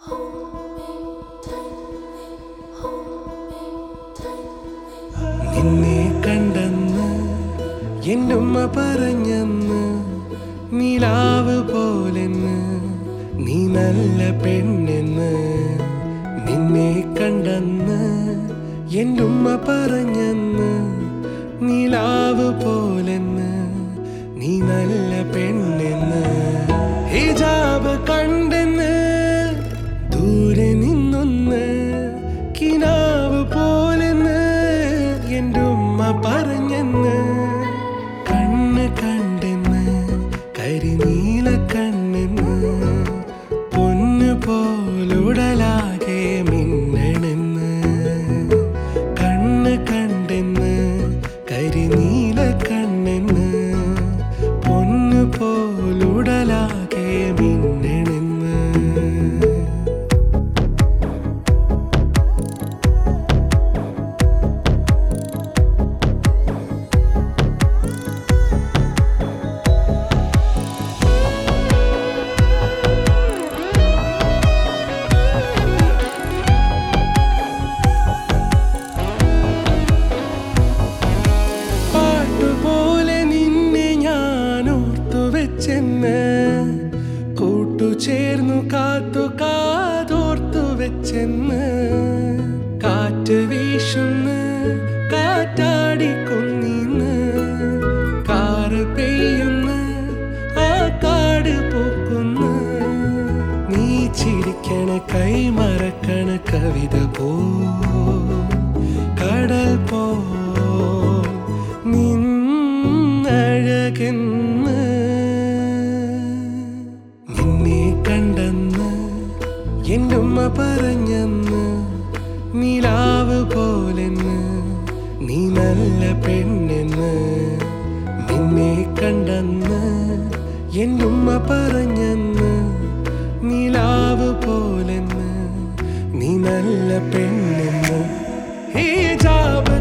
നിന്നെ കണ്ടെന്ന് എന്നുമ്മ പറഞ്ഞെന്ന് നിലാവ് പോലെന്ന് നീ നല്ല പെണ്ണെന്ന് നിന്നെ കണ്ടെന്ന് എന്നുമ്മ പറഞ്ഞെന്ന് നിലാവ് പോലെന്ന് നീ നല്ല പെണ്ണെന്ന് ഹിജാബ് കണ്ടെന്ന് ദൂരെ നിന്നൊന്ന് കിനാവ് പോലെന്ന് എൻ്റെ ഉമ്മ പറഞ്ഞെന്ന് കണ്ണ് കണ്ടെന്ന് കരിനീല കണ്ണെന്ന് പൊന്നു പോലുടലാകെ മിന്നണെന്ന് കണ്ണ് കണ്ടെന്ന് കരിനീല കണ്ണെന്ന് പൊന്നു പോലുടലാകെ മിന്നണെന്ന് പാട്ടുപോലെ നിന്നെ ഞാൻ ഓർത്തു വെച്ചെന്ന് കൂട്ടുചേർന്നു കാത്തു കാതോർത്തു വെച്ചെന്ന് കാറ്റ് വീശുന്ന് കാറ്റാടിക്കൊന്നിന്ന് കാറ് പെയ്യുന്ന് ആ കാട് പൂക്കുന്നു നീ ചിരിക്കണ കൈ മറക്കണ കവിത പോ കടൽ പോ നിന്നഴകെന്ന് നിന്നെ കണ്ടെന്ന് എൻ്റെ ഉമ്മ പറഞ്ഞെന്ന് നിലാവ് പോലെന്ന് നീ നല്ല പെണ്ണെന്ന് നിന്നെ കണ്ടെന്ന് എൻ്റെ ഉമ്മ പറഞ്ഞെന്ന് നിലാവ് പോലെന്ന് നീ നല്ല പെണ്ണെന്ന് ഹിജാബ്